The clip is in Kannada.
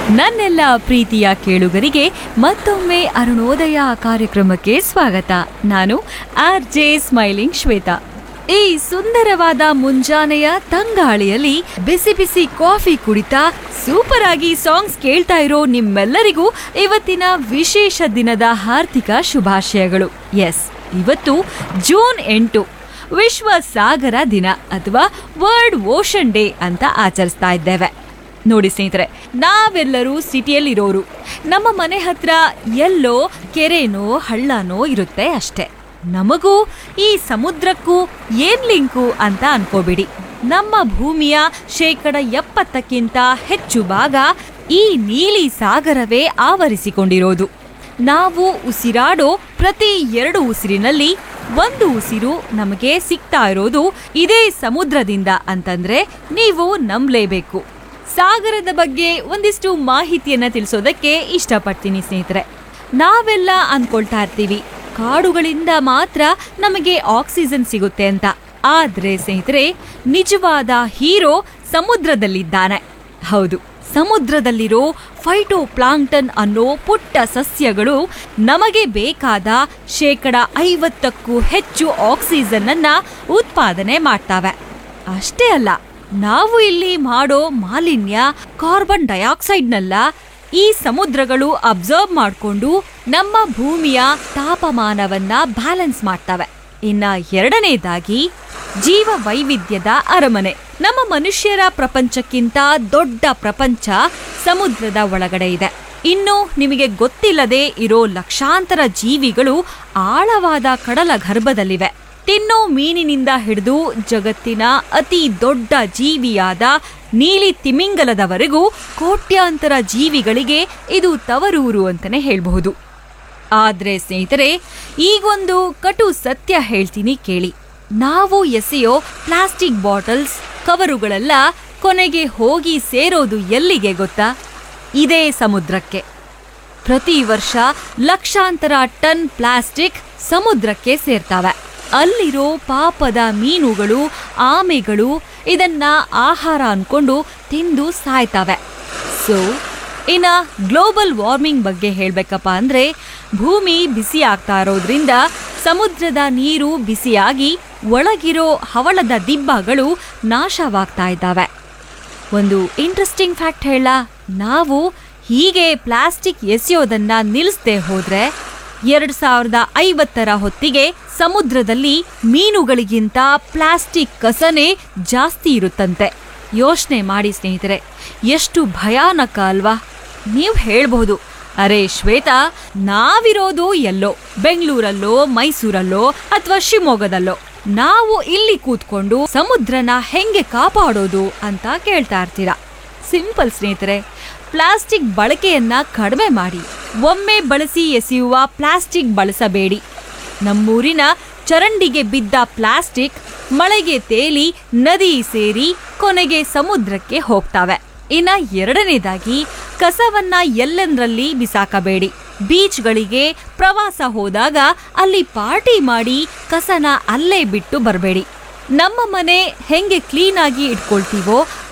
ನನ್ನೆಲ್ಲ ಪ್ರೀತಿಯ ಕೇಳುಗರಿಗೆ ಮತ್ತೊಮ್ಮೆ ಅರುಣೋದಯ ಕಾರ್ಯಕ್ರಮಕ್ಕೆ ಸ್ವಾಗತ ನಾನು ಆರ್ ಜೆ ಸ್ಮೈಲಿಂಗ್ ಶ್ವೇತಾ ಈ ಸುಂದರವಾದ ಮುಂಜಾನೆಯ ತಂಗಾಳಿಯಲ್ಲಿ ಬಿಸಿ ಬಿಸಿ ಕಾಫಿ ಕುಡಿತಾ ಸೂಪರ್ ಆಗಿ ಸಾಂಗ್ಸ್ ಕೇಳ್ತಾ ಇರೋ ನಿಮ್ಮೆಲ್ಲರಿಗೂ ಇವತ್ತಿನ ವಿಶೇಷ ದಿನದ ಹಾರ್ದಿಕ ಶುಭಾಶಯಗಳು ಎಸ್ ಇವತ್ತು ಜೂನ್ ಎಂಟು ವಿಶ್ವ ಸಾಗರ ದಿನ ಅಥವಾ ವರ್ಲ್ಡ್ ಓಷನ್ ಡೇ ಅಂತ ಆಚರಿಸ್ತಾ ಇದ್ದೇವೆ ನೋಡಿ ಸ್ನೇಹಿತರೆ ನಾವೆಲ್ಲರೂ ಸಿಟಿಯಲ್ಲಿರೋರು ನಮ್ಮ ಮನೆ ಹತ್ರ ಎಲ್ಲೋ ಕೆರೆನೋ ಹಳ್ಳನೋ ಇರುತ್ತೆ ಅಷ್ಟೇ ನಮಗೂ ಈ ಸಮುದ್ರಕ್ಕೂ ಏನ್ ಲಿಂಕು ಅಂತ ಅನ್ಕೋಬಿಡಿ ನಮ್ಮ ಭೂಮಿಯ ಶೇಕಡ ಎಪ್ಪತ್ತಕ್ಕಿಂತ ಹೆಚ್ಚು ಭಾಗ ಈ ನೀಲಿ ಸಾಗರವೇ ಆವರಿಸಿಕೊಂಡಿರೋದು ನಾವು ಉಸಿರಾಡೋ ಪ್ರತಿ ಎರಡು ಉಸಿರಿನಲ್ಲಿ ಒಂದು ಉಸಿರು ನಮಗೆ ಸಿಗ್ತಾ ಇರೋದು ಇದೇ ಸಮುದ್ರದಿಂದ ಅಂತಂದ್ರೆ ನೀವು ನಂಬಲೇಬೇಕು ಸಾಗರದ ಬಗ್ಗೆ ಒಂದಿಷ್ಟು ಮಾಹಿತಿಯನ್ನ ತಿಳಿಸೋದಕ್ಕೆ ಇಷ್ಟಪಡ್ತೀನಿ ಸ್ನೇಹಿತರೆ ನಾವೆಲ್ಲ ಅನ್ಕೊಳ್ತಾ ಇರ್ತೀವಿ ಕಾಡುಗಳಿಂದ ಮಾತ್ರ ನಮಗೆ ಆಕ್ಸಿಜನ್ ಸಿಗುತ್ತೆ ಅಂತ ಆದ್ರೆ ಸ್ನೇಹಿತರೆ ನಿಜವಾದ ಹೀರೋ ಸಮುದ್ರದಲ್ಲಿದ್ದಾನೆ ಹೌದು ಸಮುದ್ರದಲ್ಲಿರೋ ಫೈಟೋ ಪ್ಲಾಂಕ್ಟನ್ ಅನ್ನೋ ಪುಟ್ಟ ಸಸ್ಯಗಳು ನಮಗೆ ಬೇಕಾದ ಶೇಕಡ ಐವತ್ತಕ್ಕೂ ಹೆಚ್ಚು ಆಕ್ಸಿಜನ್ ಅನ್ನ ಉತ್ಪಾದನೆ ಮಾಡ್ತವೆ ಅಷ್ಟೇ ಅಲ್ಲ ನಾವು ಇಲ್ಲಿ ಮಾಡೋ ಮಾಲಿನ್ಯ ಕಾರ್ಬನ್ ಡೈಆಕ್ಸೈಡ್ನೆಲ್ಲ ಈ ಸಮುದ್ರಗಳು ಅಬ್ಸರ್ವ್ ಮಾಡಿಕೊಂಡು ನಮ್ಮ ಭೂಮಿಯ ತಾಪಮಾನವನ್ನ ಬ್ಯಾಲೆನ್ಸ್ ಮಾಡ್ತವೆ ಇನ್ನ ಎರಡನೇದಾಗಿ ಜೀವ ವೈವಿಧ್ಯದ ಅರಮನೆ ನಮ್ಮ ಮನುಷ್ಯರ ಪ್ರಪಂಚಕ್ಕಿಂತ ದೊಡ್ಡ ಪ್ರಪಂಚ ಸಮುದ್ರದ ಒಳಗಡೆ ಇದೆ ಇನ್ನು ನಿಮಗೆ ಗೊತ್ತಿಲ್ಲದೆ ಇರೋ ಲಕ್ಷಾಂತರ ಜೀವಿಗಳು ಆಳವಾದ ಕಡಲ ಗರ್ಭದಲ್ಲಿವೆ ತಿನ್ನೋ ಮೀನಿನಿಂದ ಹಿಡಿದು ಜಗತ್ತಿನ ಅತಿ ದೊಡ್ಡ ಜೀವಿಯಾದ ನೀಲಿ ತಿಮಿಂಗಲದವರೆಗೂ ಕೋಟ್ಯಾಂತರ ಜೀವಿಗಳಿಗೆ ಇದು ತವರೂರು ಅಂತಾನೆ ಹೇಳಬಹುದು ಆದ್ರೆ ಸ್ನೇಹಿತರೆ ಈಗೊಂದು ಕಟು ಸತ್ಯ ಹೇಳ್ತೀನಿ ಕೇಳಿ ನಾವು ಎಸೆಯೋ ಪ್ಲಾಸ್ಟಿಕ್ ಬಾಟಲ್ಸ್ ಕವರುಗಳೆಲ್ಲ ಕೊನೆಗೆ ಹೋಗಿ ಸೇರೋದು ಎಲ್ಲಿಗೆ ಗೊತ್ತಾ ಇದೇ ಸಮುದ್ರಕ್ಕೆ ಪ್ರತಿ ವರ್ಷ ಲಕ್ಷಾಂತರ ಟನ್ ಪ್ಲಾಸ್ಟಿಕ್ ಸಮುದ್ರಕ್ಕೆ ಸೇರ್ತಾವೆ ಅಲ್ಲಿರೋ ಪಾಪದ ಮೀನುಗಳು ಆಮೆಗಳು ಇದನ್ನ ಆಹಾರ ಅನ್ಕೊಂಡು ತಿಂದು ಸಾಯ್ತವೆ ಸೊ ಇನ್ನ ಗ್ಲೋಬಲ್ ವಾರ್ಮಿಂಗ್ ಬಗ್ಗೆ ಹೇಳ್ಬೇಕಪ್ಪ ಅಂದ್ರೆ ಭೂಮಿ ಬಿಸಿ ಆಗ್ತಾ ಇರೋದ್ರಿಂದ ಸಮುದ್ರದ ನೀರು ಬಿಸಿಯಾಗಿ ಒಳಗಿರೋ ಹವಳದ ದಿಬ್ಬಗಳು ನಾಶವಾಗ್ತಾ ಇದ್ದಾವೆ ಒಂದು ಇಂಟ್ರೆಸ್ಟಿಂಗ್ ಫ್ಯಾಕ್ಟ್ ಹೇಳ ನಾವು ಹೀಗೆ ಪ್ಲಾಸ್ಟಿಕ್ ಎಸೆಯೋದನ್ನ ನಿಲ್ಲಿಸದೆ ಹೋದ್ರೆ ಎರಡ್ ಸಾವಿರದ ಐವತ್ತರ ಹೊತ್ತಿಗೆ ಸಮುದ್ರದಲ್ಲಿ ಮೀನುಗಳಿಗಿಂತ ಪ್ಲಾಸ್ಟಿಕ್ ಕಸನೇ ಜಾಸ್ತಿ ಇರುತ್ತಂತೆ ಯೋಚನೆ ಮಾಡಿ ಸ್ನೇಹಿತರೆ ಎಷ್ಟು ಭಯಾನಕ ಅಲ್ವಾ ನೀವು ಹೇಳ್ಬಹುದು ಅರೆ ಶ್ವೇತಾ ನಾವಿರೋದು ಎಲ್ಲೋ ಬೆಂಗಳೂರಲ್ಲೋ ಮೈಸೂರಲ್ಲೋ ಅಥವಾ ಶಿವಮೊಗ್ಗದಲ್ಲೋ ನಾವು ಇಲ್ಲಿ ಕೂತ್ಕೊಂಡು ಸಮುದ್ರನ ಹೆಂಗೆ ಕಾಪಾಡೋದು ಅಂತ ಕೇಳ್ತಾ ಇರ್ತೀರಾ ಸಿಂಪಲ್ ಸ್ನೇಹಿತರೆ ಪ್ಲಾಸ್ಟಿಕ್ ಬಳಕೆಯನ್ನ ಕಡಿಮೆ ಮಾಡಿ ಒಮ್ಮೆ ಬಳಸಿ ಎಸೆಯುವ ಪ್ಲಾಸ್ಟಿಕ್ ಬಳಸಬೇಡಿ ನಮ್ಮೂರಿನ ಚರಂಡಿಗೆ ಬಿದ್ದ ಪ್ಲಾಸ್ಟಿಕ್ ಮಳೆಗೆ ತೇಲಿ ನದಿ ಸೇರಿ ಕೊನೆಗೆ ಸಮುದ್ರಕ್ಕೆ ಹೋಗ್ತವೆ ಇನ್ನ ಎರಡನೇದಾಗಿ ಕಸವನ್ನ ಎಲ್ಲೆಂದ್ರಲ್ಲಿ ಬಿಸಾಕಬೇಡಿ ಬೀಚ್ಗಳಿಗೆ ಪ್ರವಾಸ ಹೋದಾಗ ಅಲ್ಲಿ ಪಾರ್ಟಿ ಮಾಡಿ ಕಸನ ಅಲ್ಲೇ ಬಿಟ್ಟು ಬರಬೇಡಿ ನಮ್ಮ ಮನೆ ಹೆಂಗೆ ಕ್ಲೀನ್ ಆಗಿ ಇಟ್ಕೊಳ್ತೀವೋ